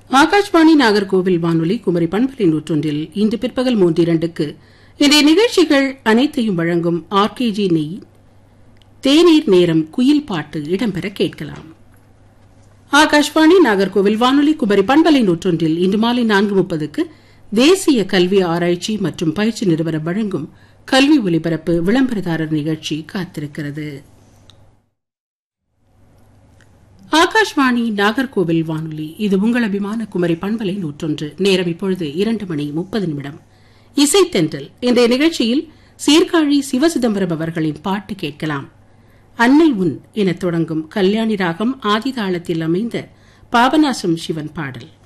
ஆகாஷ்வாணி நாகர்கோவில் வானொலி குமரி பண்பலை நூற்றொன்றில் இன்று பிற்பகல் மூன்று இரண்டுக்கு இன்றைய நிகழ்ச்சிகள் அனைத்தையும் வழங்கும் ஆர்கேஜி நெய் தேநீர் நேரம் குயில் பாட்டு இடம்பெற கேட்கலாம் ஆகாஷ்வாணி நாகர்கோவில் வானொலி குமரி பண்பலை நூற்றொன்றில் இன்று மாலை நான்கு முப்பதுக்கு தேசிய கல்வி ஆராய்ச்சி மற்றும் பயிற்சி நிறுவனம் வழங்கும் கல்வி ஒலிபரப்பு விளம்பரதாரர் நிகழ்ச்சி காத்திருக்கிறது ஆகாஷ்வாணி நாகர்கோவில் வானொலி இது உங்கள் அபிமான குமரி பண்பலை நூற்றொன்று நேரம் இப்பொழுது இரண்டு மணி முப்பது நிமிடம் இசைத்தென்றல் இன்றைய நிகழ்ச்சியில் சீர்காழி சிவசிதம்பரம் அவர்களின் பாட்டு கேட்கலாம் அன்னை உன் எனத் தொடங்கும் கல்யாணி ராகம் ஆதிதாளத்தில் அமைந்த பாபநாசம் சிவன் பாடல்